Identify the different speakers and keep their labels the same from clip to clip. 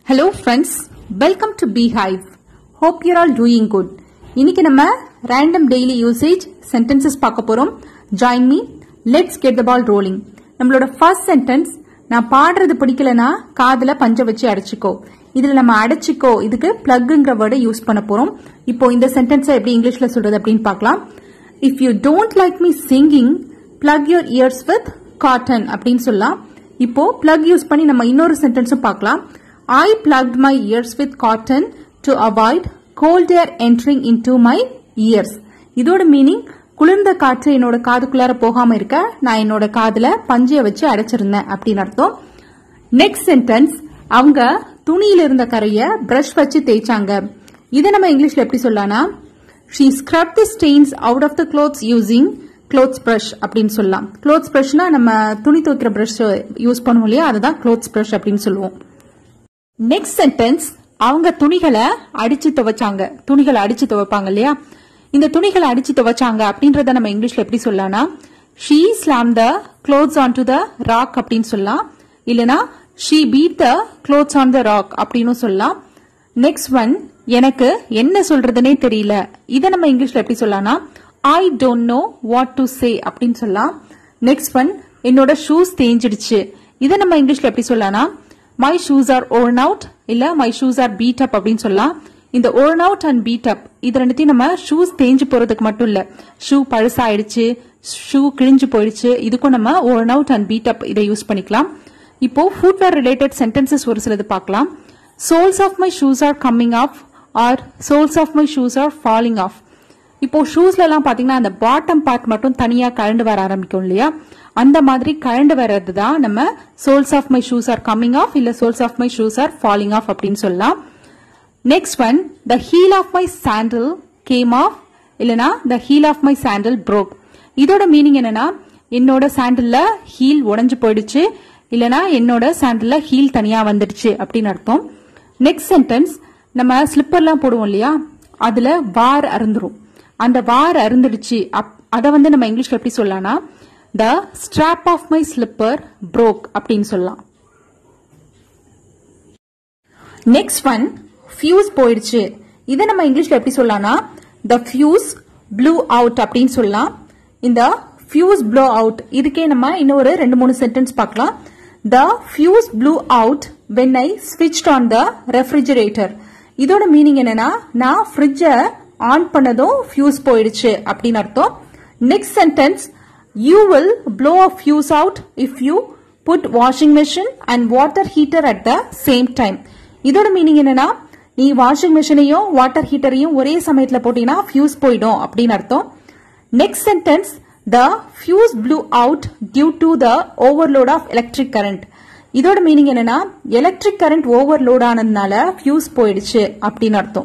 Speaker 1: Hello friends, welcome to Beehive. Hope you're all doing good. இன்னைக்கு நம்ம random daily usage sentences பார்க்க போறோம். Join me. Let's get the ball rolling. நம்மளோட first sentence நான் பாடுறது பிடிக்கலனா காதுல பஞ்ச வச்சு அடைச்சிக்கோ இதுல நம்ம அடைச்சிக்கோ இதுக்கு பிளக்ங்கிற வேர்டை யூஸ் பண்ண போறோம் இப்போ இந்த சென்டென்ஸை எப்படி இங்கிலீஷ்ல சொல்றது அப்படின்னு பார்க்கலாம் if you don't like me singing plug your ears with cotton அப்படின்னு சொல்லலாம் இப்போ பிளக் யூஸ் பண்ணி நம்ம இன்னொரு சென்டென்ஸும் பார்க்கலாம் I plugged my ears with cotton to avoid cold air entering into my ears இதோட மீனிங் குளிர்ந்த காற்று என்னோட காதுக்குள்ளார போகாம இருக்க நான் என்னோட காதுல பஞ்சைய வச்சு அடைச்சிருந்தேன் அப்படின்னு அர்த்தம் நெக்ஸ்ட் சென்டென்ஸ் அவங்க துணியில இருந்த கரைய பிரஷ் வச்சு தேய்ச்சாங்க இதை நம்ம இங்கிலீஷ்ல எப்படி சொல்லலாம்னா she scrub the stains out of the clothes using clothes brush அப்படின்னு சொல்லலாம் க்ளோத்ஸ் பிரஷ்னா நம்ம துணி துவைக்கிற பிரஷ் யூஸ் பண்ணுவோம் இல்லையா அதுதான் க்ளோத்ஸ் பிரஷ் அப்படின்னு சொல்லுவோம் நெக்ஸ்ட் சென்டென்ஸ் அவங்க துணிகளை அடிச்சு துவைச்சாங்க துணிகளை அடிச்சு துவைப்பாங்க இல்லையா இந்த துணிகளை அடிச்சு துவைச்சாங்க அப்படின்றத நம்ம இங்கிலீஷ்ல எப்படி சொல்லலாம்னா she slam the clothes on to the rock அப்படின்னு சொல்லலாம் இல்லனா she beat the clothes on the rock அப்படின்னு சொல்லலாம் நெக்ஸ்ட் ஒன் எனக்கு என்ன சொல்றதுனே தெரியல இதை நம்ம இங்கிலீஷ்ல எப்படி சொல்லலாம்னா I don't know what to say அப்படின்னு சொல்லலாம் நெக்ஸ்ட் ஒன் என்னோட ஷூஸ் தேஞ்சிடுச்சு இதை நம்ம இங்கிலீஷ்ல எப்படி சொல்லலாம்னா my shoes are worn out இல்ல my shoes are beat up அப்படின்னு சொல்லலாம் இந்த worn out and beat up இது ரெண்டுத்தையும் நம்ம ஷூஸ் தேஞ்சு போறதுக்கு மட்டும் இல்ல ஷூ பழசாயிடுச்சு ஷூ கிழிஞ்சு போயிடுச்சு இதுக்கும் நம்ம worn out and beat up இதை யூஸ் பண்ணிக்கலாம் இப்போ ஃபுட்வேர் ரிலேட்டட் சென்டென்சஸ் ஒரு சிலது பார்க்கலாம் soles of my shoes are coming off or soles of my shoes are falling off இப்போ ஷூஸ்ல எல்லாம் பாத்தீங்கன்னா அந்த பாட்டம் பார்ட் மட்டும் தனியா கழண்டு வர ஆரம்பிக்கும் இல்லையா அந்த மாதிரி கழண்டு வர்றது தான் நம்ம soles of my shoes are coming off இல்ல soles of my shoes are falling off அப்படின்னு சொல்லலாம் next one the heel of my sandal came off இல்லனா the heel of my sandal broke இதோட மீனிங் என்னன்னா என்னோட சாண்டில்ல ஹீல் உடைஞ்சு போயிடுச்சு இல்லனா என்னோட சாண்டில்ல ஹீல் தனியா வந்துடுச்சு அப்படின்னு அர்த்தம் நெக்ஸ்ட் சென்டென்ஸ் நம்ம ஸ்லிப்பர்லாம் போடுவோம் இல்லையா அதுல வார் அருந்துரும் அந்த வார் அருந்துடுச்சு அதை வந்து நம்ம இங்கிலீஷ்ல எப்படி சொல்லலாம்னா the strap of my slipper broke அப்படின்னு சொல்லலாம் நெக்ஸ்ட் ஒன் ஃபியூஸ் போயிடுச்சு இதை நம்ம இங்கிலீஷ்ல எப்படி சொல்லலாம்னா த ஃபியூஸ் ப்ளூ அவுட் அப்படின்னு சொல்லலாம் இந்த ஃபியூஸ் ப்ளோ அவுட் இதுக்கே நம்ம இன்னொரு ரெண்டு மூணு சென்டென்ஸ் பார்க்கலாம் the fuse blew out when I ஸ்விட்ச் ஆன் த ரெஃப்ரிஜரேட்டர் இதோட மீனிங் என்னன்னா நான் ஃப்ரிட்ஜை ஆன் பண்ணதும் ஃபியூஸ் போயிடுச்சு அப்படின்னு அர்த்தம் next sentence you will blow a fuse out if you put washing machine and water heater at the same time இதோட மீனிங் என்னன்னா நீ வாஷிங் மிஷினையும் வாட்டர் ஹீட்டரையும் ஒரே சமயத்துல போட்டீங்கன்னா ஃபியூஸ் போயிடும் அப்படின்னு அர்த்தம் next sentence the fuse blew out due to the overload of electric current இதோட மீனிங் என்னன்னா எலக்ட்ரிக் கரண்ட் ஓவர்லோட் ஆனதுனால ஃபியூஸ் போயிடுச்சு அப்படின்னு அர்த்தம்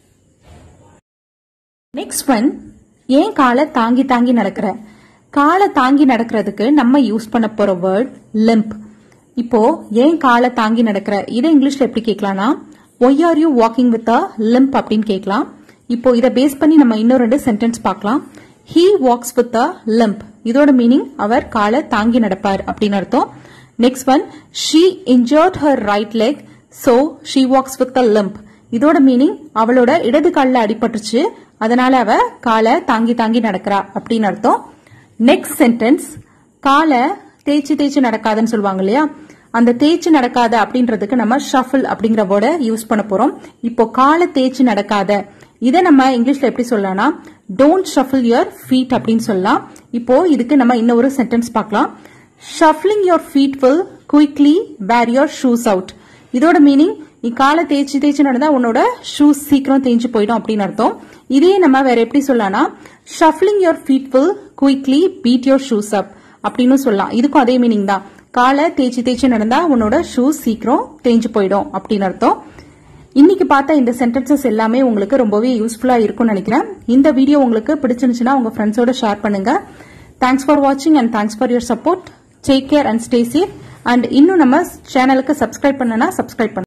Speaker 1: நெக்ஸ்ட் ஒன் ஏன் காலை தாங்கி தாங்கி நடக்கிற காலை தாங்கி நடக்கிறதுக்கு நம்ம யூஸ் பண்ண போற வேர்ட் லிம்ப் இப்போ ஏன் காலை தாங்கி நடக்கிற இதை இங்கிலீஷ்ல எப்படி கேட்கலாம்னா why are you walking with a limp அப்படின்னு கேட்கலாம் இப்போ இதை பேஸ் பண்ணி நம்ம இன்னும் ரெண்டு சென்டென்ஸ் பார்க்கலாம் he walks with a limp இதோட மீனிங் அவர் காலை தாங்கி நடப்பார் அப்படின்னு அர்த்தம் next one she injured her right leg so she walks with a limp இதோட மீனிங் அவளோட இடது காலில் அடிபட்டுச்சு அதனால அவ காலை தாங்கி தாங்கி நடக்கிறா அப்படின்னு அர்த்தம் நெக்ஸ்ட் சென்டென்ஸ் காலை தேய்ச்சி தேய்ச்சி நடக்காதுன்னு சொல்லுவாங்க இல்லையா அந்த தேய்ச்சி நடக்காத அப்படின்றதுக்கு நம்ம ஷஃபிள் அப்படிங்கிற வேர்டை யூஸ் பண்ண போறோம் இப்போ காலை தேய்ச்சி நடக்காத இதை நம்ம இங்கிலீஷ்ல எப்படி சொல்லலாம்னா டோன்ட் ஷஃபிள் யுவர் ஃபீட் அப்படின்னு சொல்லலாம் இப்போ இதுக்கு நம்ம இன்னொரு சென்டென்ஸ் பார்க்கலாம் shuffling your feet will quickly wear your shoes out இதோட மீனிங் நீ காலை தேய்ச்சி தேய்ச்சி நடந்தா உன்னோட ஷூஸ் சீக்கிரம் தேஞ்சு போயிடும் அப்படின்னு அர்த்தம் இதே நம்ம வேற எப்படி சொல்லலாம்னா shuffling your feet will quickly beat your shoes up அப்படின்னு சொல்லலாம் இதுக்கும் அதே மீனிங் தான் காலை தேய்ச்சி தேய்ச்சி நடந்தா உன்னோட ஷூஸ் சீக்கிரம் தேஞ்சு போயிடும் அப்படின்னு அர்த்தம் இன்னைக்கு பார்த்த இந்த சென்டென்சஸ் எல்லாமே உங்களுக்கு ரொம்பவே யூஸ்ஃபுல்லா இருக்கும்னு நினைக்கிறேன் இந்த வீடியோ உங்களுக்கு பிடிச்சிருந்துச்சுன்னா உங்க ஃப்ரெண்ட்ஸோட ஷேர் பண்ணுங்க தேங்க்ஸ் ஃபார் வாட்சிங் and thanks for your support take care and stay safe and இன்னும் நம்ம சேனலுக்கு சப்ஸ்கிரைப் பண்ணனா சப்ஸ்கிரைப் பண்ணுங்க